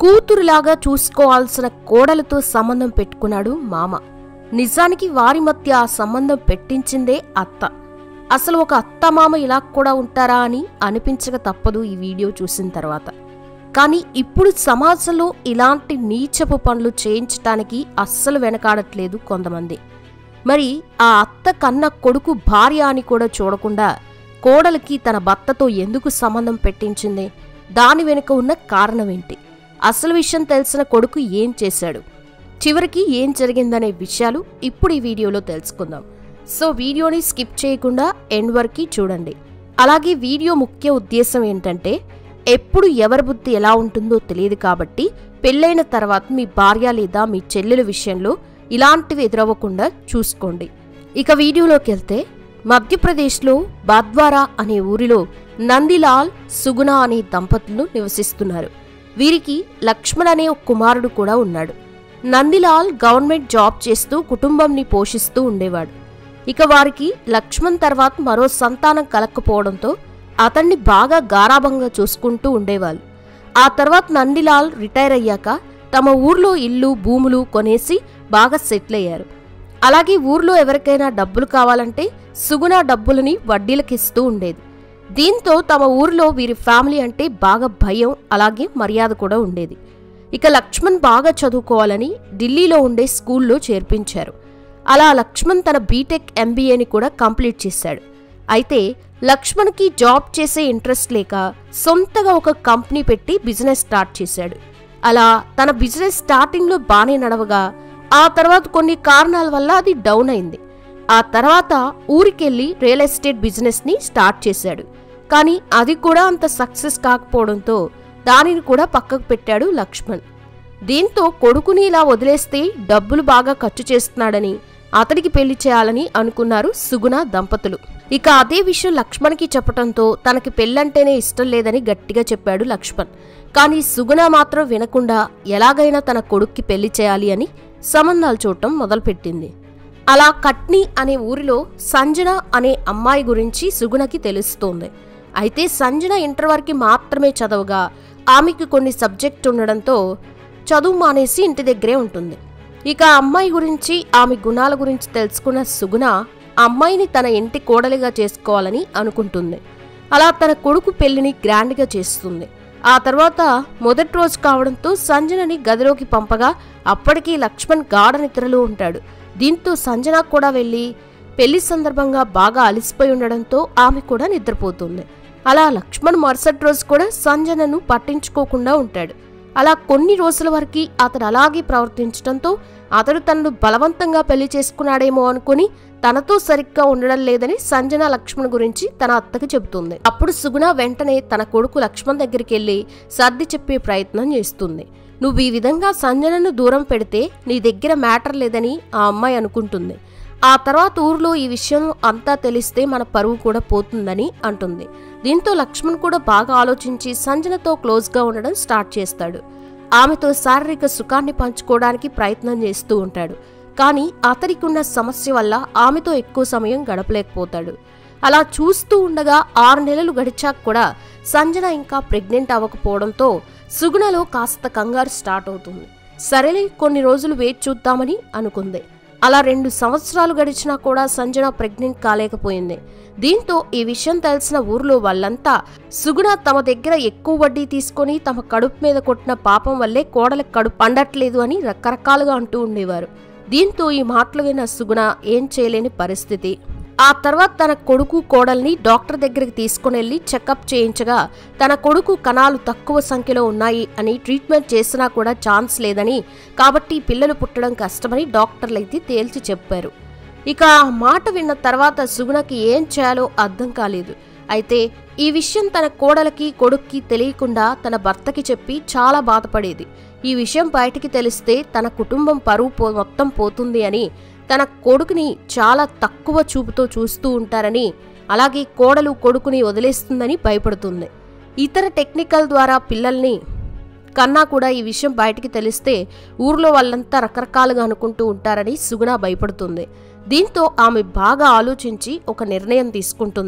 కూతురులాగా చూసుకోవాల్సిన కోడలతో సంబంధం పెట్టుకున్నాడు మామ నిజానికి వారి మధ్య ఆ సంబంధం పెట్టించిందే అత్త అసలు ఒక అత్త మామ ఇలా కూడా ఉంటారా అని అనిపించక తప్పదు ఈ వీడియో చూసిన తర్వాత కానీ ఇప్పుడు సమాజంలో ఇలాంటి నీచపు పనులు చేయించటానికి అస్సలు వెనకాడట్లేదు కొంతమంది మరి ఆ అత్త కన్న కొడుకు భార్య అని కూడా చూడకుండా కోడలికి తన భర్తతో ఎందుకు సంబంధం పెట్టించింది దాని వెనుక ఉన్న కారణం ఏంటి అసలు విషయం తెలిసిన కొడుకు ఏం చేశాడు చివరికి ఏం జరిగిందనే విషయాలు ఇప్పుడు ఈ వీడియోలో తెలుసుకుందాం సో వీడియోని స్కిప్ చేయకుండా ఎండ్ వరకు చూడండి అలాగే వీడియో ముఖ్య ఉద్దేశం ఏంటంటే ఎప్పుడు ఎవరి బుద్ధి ఎలా ఉంటుందో తెలియదు కాబట్టి పెళ్ళైన తర్వాత మీ భార్య లేదా మీ చెల్లెల విషయంలో ఇలాంటివి ఎదురవ్వకుండా చూసుకోండి ఇక వీడియోలోకి వెళ్తే మధ్యప్రదేశ్లో బాద్వారా అనే ఊరిలో నందిలాల్ సుగుణ అనే దంపతులు నివసిస్తున్నారు వీరికి లక్ష్మణ్ అనే ఒక కుమారుడు కూడా ఉన్నాడు నందిలాల్ గవర్నమెంట్ జాబ్ చేస్తూ కుటుంబంని పోషిస్తూ ఉండేవాడు ఇక వారికి లక్ష్మణ్ తర్వాత మరో సంతానం కలక్కపోవడంతో అతన్ని బాగా గారాభంగా చూసుకుంటూ ఉండేవాళ్ళు ఆ తర్వాత నందిలాల్ రిటైర్ అయ్యాక తమ ఊర్లో ఇల్లు భూములు కొనేసి బాగా సెటిల్ అయ్యారు అలాగే ఊర్లో ఎవరికైనా డబ్బులు కావాలంటే సుగుణ డబ్బులని వడ్డీలకిస్తూ ఉండేది దీంతో తమ ఊరిలో వీరి ఫ్యామిలీ అంటే బాగా భయం అలాగే మర్యాద కూడా ఉండేది ఇక లక్ష్మణ్ బాగా చదువుకోవాలని ఢిల్లీలో ఉండే స్కూల్లో చేర్పించారు అలా లక్ష్మణ్ తన బీటెక్ ఎంబీఏని కూడా కంప్లీట్ చేశాడు అయితే లక్ష్మణ్కి జాబ్ చేసే ఇంట్రెస్ట్ లేక సొంతగా ఒక కంపెనీ పెట్టి బిజినెస్ స్టార్ట్ చేశాడు అలా తన బిజినెస్ స్టార్టింగ్లో బాగానే నడవగా ఆ తర్వాత కొన్ని కారణాల వల్ల అది డౌన్ అయింది ఆ తర్వాత ఊరికెళ్ళి రియల్ ఎస్టేట్ బిజినెస్ని స్టార్ట్ చేశాడు కానీ అది కూడా అంత సక్సెస్ కాకపోవడంతో దానిని కూడా పక్కకు పెట్టాడు లక్ష్మణ్ దీంతో కొడుకుని ఇలా వదిలేస్తే డబ్బులు బాగా ఖర్చు చేస్తున్నాడని అతడికి పెళ్లి చేయాలని అనుకున్నారు సుగుణ దంపతులు ఇక అదే విషయం లక్ష్మణ్కి చెప్పడంతో తనకి పెళ్ళంటేనే ఇష్టం లేదని గట్టిగా చెప్పాడు లక్ష్మణ్ కానీ సుగుణ మాత్రం వినకుండా ఎలాగైనా తన కొడుక్కి పెళ్లి చేయాలి అని సంబంధాలు చూడటం మొదలుపెట్టింది అలా కట్ని అనే ఊరిలో సంజన అనే అమ్మాయి గురించి సుగుణకి తెలుస్తోంది అయితే సంజన ఇంటర్ వరకు మాత్రమే చదవగా ఆమెకి కొన్ని సబ్జెక్ట్ ఉండడంతో చదువు మానేసి ఇంటి దగ్గరే ఉంటుంది ఇక ఆ అమ్మాయి గురించి ఆమె గుణాల గురించి తెలుసుకున్న సుగుణ ఆ అమ్మాయిని తన ఇంటి కోడలిగా చేసుకోవాలని అనుకుంటుంది అలా తన కొడుకు పెళ్లిని గ్రాండ్గా చేస్తుంది ఆ తర్వాత మొదటి రోజు కావడంతో సంజనని గదిలోకి పంపగా అప్పటికి లక్ష్మణ్ గాఢ నిద్రలో ఉంటాడు దీంతో సంజన కూడా వెళ్ళి పెళ్లి సందర్భంగా బాగా అలసిపోయి ఉండడంతో ఆమె కూడా నిద్రపోతుంది అలా లక్ష్మణ్ మరుసటి రోజు కూడా సంజనను పట్టించుకోకుండా ఉంటాడు అలా కొన్ని రోజుల వరకు అతడు అలాగే ప్రవర్తించడంతో అతడు తనను బలవంతంగా పెళ్లి చేసుకున్నాడేమో అనుకుని తనతో సరిగ్గా ఉండడం లేదని సంజన లక్ష్మణ్ గురించి తన అత్తకి చెబుతుంది అప్పుడు సుగుణ వెంటనే తన కొడుకు లక్ష్మణ్ దగ్గరికి వెళ్ళి సర్ది చెప్పే ప్రయత్నం చేస్తుంది నువ్వు ఈ విధంగా సంజనను దూరం పెడితే నీ దగ్గర మ్యాటర్ లేదని ఆ అమ్మాయి అనుకుంటుంది ఆ తర్వాత ఊర్లో ఈ విషయం అంతా తెలిస్తే మన పరువు కూడా పోతుందని అంటుంది దీంతో లక్ష్మణ్ కూడా బాగా ఆలోచించి సంజనతో క్లోజ్గా ఉండడం స్టార్ట్ చేస్తాడు ఆమెతో శారీరక సుఖాన్ని పంచుకోవడానికి ప్రయత్నం చేస్తూ ఉంటాడు కానీ అతనికి ఉన్న సమస్య వల్ల ఆమెతో ఎక్కువ సమయం గడపలేకపోతాడు అలా చూస్తూ ఉండగా ఆరు నెలలు గడిచాక కూడా సంజన ఇంకా ప్రెగ్నెంట్ అవ్వకపోవడంతో సుగుణలో కాస్త కంగారు స్టార్ట్ అవుతుంది సరేలే కొన్ని రోజులు వేచి చూద్దామని అనుకుంది అలా రెండు సంవత్సరాలు గడిచినా కూడా సంజన ప్రెగ్నెంట్ కాలేకపోయింది దీంతో ఈ విషయం తెలిసిన ఊర్లో వాళ్ళంతా సుగుణ తమ దగ్గర ఎక్కువ వడ్డీ తీసుకొని తమ కడుపు మీద కొట్టిన పాపం వల్లే కోడలకు కడుపు పండట్లేదు అని రకరకాలుగా అంటూ ఉండేవారు దీంతో ఈ మాటలు విన్న సుగుణ ఏం చేయలేని పరిస్థితి ఆ తర్వాత తన కొడుకు కోడల్ని డాక్టర్ దగ్గరికి తీసుకుని వెళ్ళి చెకప్ చేయించగా తన కొడుకు కణాలు తక్కువ సంఖ్యలో ఉన్నాయి అని ట్రీట్మెంట్ చేసినా కూడా ఛాన్స్ లేదని కాబట్టి పిల్లలు పుట్టడం కష్టమని డాక్టర్లు అయితే తేల్చి చెప్పారు ఇక ఆ మాట విన్న తర్వాత సుగుణకి ఏం చేయాలో అర్థం కాలేదు అయితే ఈ విషయం తన కోడలకి కొడుక్కి తెలియకుండా తన భర్తకి చెప్పి చాలా బాధపడేది ఈ విషయం బయటికి తెలిస్తే తన కుటుంబం పరువు పో మొత్తం పోతుంది అని తన కొడుకుని చాలా తక్కువ చూపుతో చూస్తూ ఉంటారని అలాగే కోడలు కొడుకుని వదిలేస్తుందని భయపడుతుంది ఇతర టెక్నికల్ ద్వారా పిల్లల్ని కన్నా కూడా ఈ విషయం బయటికి తెలిస్తే ఊర్లో వాళ్ళంతా రకరకాలుగా అనుకుంటూ ఉంటారని సుగుణ భయపడుతుంది దీంతో ఆమె బాగా ఆలోచించి ఒక నిర్ణయం తీసుకుంటుంది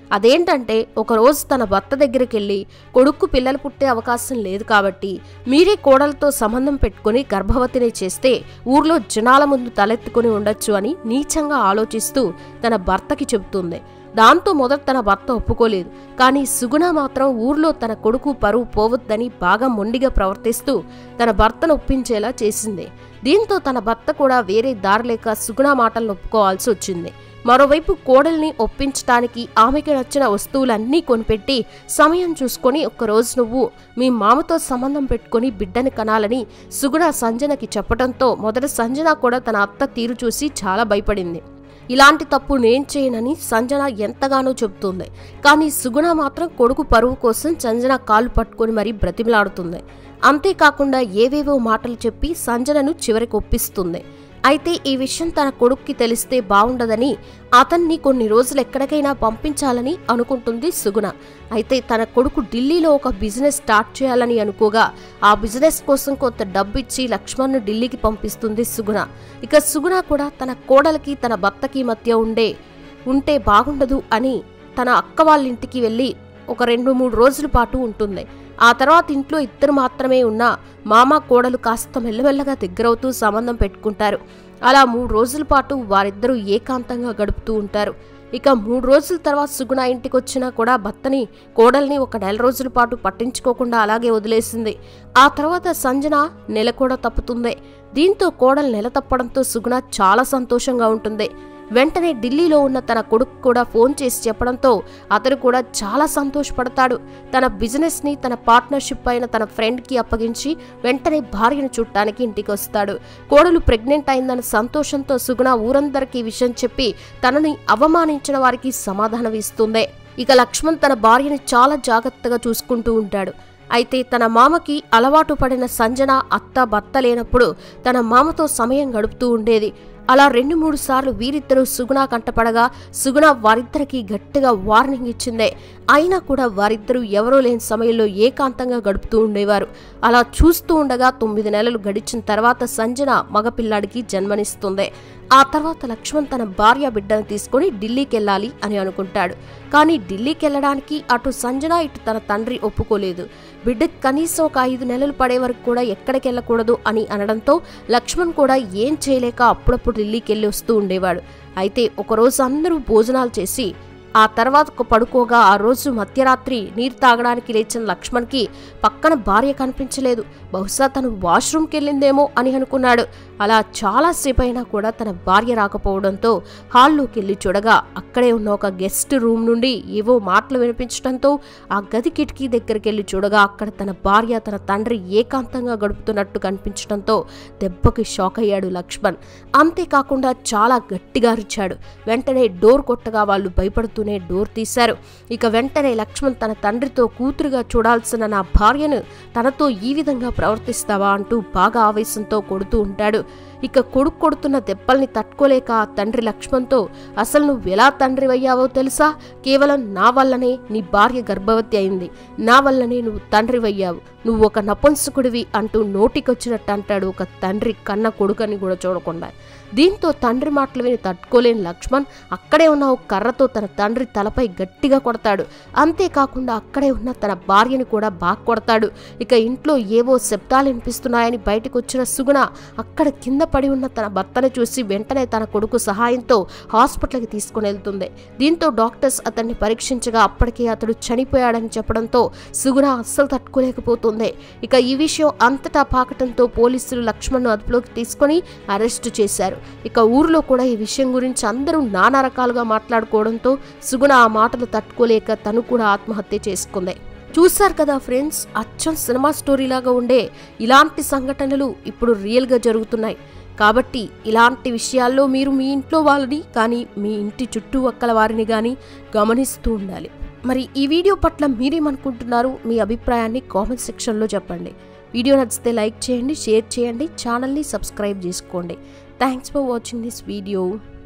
అదేంటంటే ఒకరోజు తన భర్త దగ్గరికి వెళ్ళి కొడుక్కు పిల్లలు పుట్టే అవకాశం లేదు కాబట్టి మీరే కోడలతో సంబంధం పెట్టుకుని గర్భవతిని చేస్తే ఊర్లో జనాల ముందు తలెత్తుకుని ఉండొచ్చు అని నీచంగా ఆలోచిస్తూ తన భర్తకి చెబుతుంది దాంతో మొదట తన భర్త ఒప్పుకోలేదు కానీ సుగుణ మాత్రం ఊర్లో తన కొడుకు పరువు పోవద్దని బాగా మొండిగా ప్రవర్తిస్తూ తన భర్తను ఒప్పించేలా చేసింది దీంతో తన భర్త కూడా వేరే దారి లేక సుగుణ మాటలను ఒప్పుకోవాల్సి వచ్చింది మరోవైపు కోడల్ని ఒప్పించటానికి ఆమెకి నచ్చిన వస్తువులన్నీ కొనిపెట్టి సమయం చూసుకొని ఒక్కరోజు నువ్వు మీ మామతో సంబంధం పెట్టుకొని బిడ్డని కనాలని సుగుణ సంజనకి చెప్పడంతో మొదట సంజన కూడా తన అత్త తీరు చూసి చాలా భయపడింది ఇలాంటి తప్పు నేను చేయనని సంజన ఎంతగానో చెబుతుంది కానీ సుగుణ మాత్రం కొడుకు పరువు కోసం సంజన కాలు పట్టుకొని మరీ బ్రతిమలాడుతుంది అంతేకాకుండా ఏవేవో మాటలు చెప్పి సంజనను చివరికి ఒప్పిస్తుంది అయితే ఈ విషయం తన కొడుక్కి తెలిస్తే బావుండదని అతన్ని కొన్ని రోజులు ఎక్కడికైనా పంపించాలని అనుకుంటుంది సుగుణ అయితే తన కొడుకు ఢిల్లీలో ఒక బిజినెస్ స్టార్ట్ చేయాలని అనుకోగా ఆ బిజినెస్ కోసం కొంత డబ్బు ఇచ్చి లక్ష్మణ్ను ఢిల్లీకి పంపిస్తుంది సుగుణ ఇక సుగుణ కూడా తన కోడలికి తన భర్తకి మధ్య ఉండే ఉంటే బాగుండదు అని తన అక్క వాళ్ళ ఇంటికి వెళ్ళి ఒక రెండు మూడు రోజుల పాటు ఉంటుంది ఆ తర్వాత ఇంట్లో ఇద్దరు మాత్రమే ఉన్న మామ కోడలు కాస్త మెల్లమెల్లగా దగ్గరవుతూ సంబంధం పెట్టుకుంటారు అలా మూడు రోజుల పాటు వారిద్దరూ ఏకాంతంగా గడుపుతూ ఉంటారు ఇక మూడు రోజుల తర్వాత సుగుణ ఇంటికి వచ్చినా కూడా భర్తని కోడల్ని ఒక నెల రోజుల పాటు పట్టించుకోకుండా అలాగే వదిలేసింది ఆ తర్వాత సంజన నెల కూడా తప్పుతుంది దీంతో కోడలు నెల తప్పడంతో సుగుణ చాలా సంతోషంగా ఉంటుంది వెంటనే ఢిల్లీలో ఉన్న తన కొడుకు కూడా ఫోన్ చేసి చెప్పడంతో అతడు కూడా చాలా సంతోషపడతాడు తన బిజినెస్ని తన పార్ట్నర్షిప్ అయిన తన ఫ్రెండ్కి అప్పగించి వెంటనే భార్యను చూడటానికి ఇంటికి వస్తాడు కోడలు ప్రెగ్నెంట్ అయిందన్న సంతోషంతో సుగుణ ఊరందరికీ ఈ విషయం చెప్పి తనని అవమానించిన వారికి సమాధానం ఇస్తుంది ఇక లక్ష్మణ్ తన భార్యని చాలా జాగ్రత్తగా చూసుకుంటూ ఉంటాడు అయితే తన మామకి అలవాటు పడిన సంజన అత్త భర్త లేనప్పుడు తన మామతో సమయం గడుపుతూ ఉండేది అలా రెండు మూడు సార్లు వీరిద్దరూ సుగుణ కంటపడగా సుగుణ వారిద్దరికి గట్టిగా వార్నింగ్ ఇచ్చిందే అయినా కూడా వారిద్దరూ ఎవరో లేని సమయంలో ఏకాంతంగా గడుపుతూ ఉండేవారు అలా చూస్తూ ఉండగా తొమ్మిది నెలలు గడిచిన తర్వాత సంజన మగపిల్లాడికి జన్మనిస్తుంది ఆ తర్వాత లక్ష్మణ్ తన భార్య బిడ్డను తీసుకొని ఢిల్లీకి వెళ్ళాలి అని అనుకుంటాడు కానీ ఢిల్లీకి వెళ్ళడానికి అటు సంజన ఇటు తన తండ్రి ఒప్పుకోలేదు బిడ్డకి కనీసం ఒక ఐదు నెలలు పడే వరకు కూడా ఎక్కడికి వెళ్ళకూడదు అని అనడంతో లక్ష్మణ్ కూడా ఏం చేయలేక అప్పుడప్పుడు ఢిల్లీకి వెళ్ళి వస్తూ ఉండేవాడు అయితే ఒకరోజు అందరూ భోజనాలు చేసి ఆ తర్వాత ఒక పడుకోగా ఆ రోజు మధ్యరాత్రి నీరు తాగడానికి లేచిన లక్ష్మణ్కి పక్కన భార్య కనిపించలేదు బహుశా తను వాష్రూమ్కి వెళ్ళిందేమో అని అనుకున్నాడు అలా చాలాసేపు అయినా కూడా తన భార్య రాకపోవడంతో హాల్లోకి వెళ్ళి చూడగా అక్కడే ఉన్న ఒక గెస్ట్ రూమ్ నుండి ఏవో మాటలు వినిపించడంతో ఆ గది కిటికీ దగ్గరికి వెళ్ళి చూడగా అక్కడ తన భార్య తన తండ్రి ఏకాంతంగా గడుపుతున్నట్టు కనిపించడంతో దెబ్బకి షాక్ అయ్యాడు లక్ష్మణ్ అంతేకాకుండా చాలా గట్టిగా అరిచాడు వెంటనే డోర్ కొట్టగా వాళ్ళు భయపడుతూనే డోర్ తీశారు ఇక వెంటనే లక్ష్మణ్ తన తండ్రితో కూతురుగా చూడాల్సిన నా భార్యను తనతో ఈ విధంగా ప్రవర్తిస్తావా అంటూ బాగా ఆవేశంతో కొడుతూ ఉంటాడు ఇక కొడుకు కొడుతున్న దెబ్బల్ని తట్టుకోలేక ఆ తండ్రి లక్ష్మణ్తో అసలు నువ్వు ఎలా తండ్రివయ్యావో తెలుసా కేవలం నా వల్లనే నీ భార్య గర్భవతి అయింది నా వల్లనే నువ్వు తండ్రివయ్యావు నువ్వు ఒక నపుంసకుడివి అంటూ నోటికొచ్చినట్టు అంటాడు ఒక తండ్రి కన్న కొడుకని కూడా చూడకుండా దీంతో తండ్రి మాటలు విని తట్టుకోలేని లక్ష్మణ్ అక్కడే ఉన్న ఒక కర్రతో తన తండ్రి తలపై గట్టిగా కొడతాడు అంతేకాకుండా అక్కడే ఉన్న తన భార్యని కూడా బాగా కొడతాడు ఇక ఇంట్లో ఏవో శబ్దాలు వినిపిస్తున్నాయని బయటకు వచ్చిన సుగుణ అక్కడ కింద పడి ఉన్న తన భర్తను చూసి వెంటనే తన కొడుకు సహాయంతో హాస్పిటల్కి తీసుకుని వెళ్తుంది దీంతో డాక్టర్స్ అతన్ని పరీక్షించగా అప్పటికే అతడు చనిపోయాడని చెప్పడంతో సుగుణ అస్సలు తట్టుకోలేకపోతుంది ఇక ఈ విషయం అంతటా పాకటంతో పోలీసులు లక్ష్మణ్ను అదుపులోకి తీసుకొని అరెస్టు చేశారు ఇక ఊర్లో కూడా ఈ విషయం గురించి అందరూ నానా రకాలుగా మాట్లాడుకోవడంతో సుగుణ ఆ మాటలు తట్టుకోలేక తను కూడా ఆత్మహత్య చేసుకుంది చూశారు కదా ఫ్రెండ్స్ అచ్చం సినిమా స్టోరీలాగా ఉండే ఇలాంటి సంఘటనలు ఇప్పుడు రియల్గా జరుగుతున్నాయి కాబట్టి ఇలాంటి విషయాల్లో మీరు మీ ఇంట్లో వాళ్ళని కానీ మీ ఇంటి చుట్టుపక్కల వారిని కానీ గమనిస్తూ ఉండాలి మరి ఈ వీడియో పట్ల మీరేమనుకుంటున్నారు మీ అభిప్రాయాన్ని కామెంట్ సెక్షన్లో చెప్పండి వీడియో నచ్చితే లైక్ చేయండి షేర్ చేయండి ఛానల్ని సబ్స్క్రైబ్ చేసుకోండి thanks for watching this video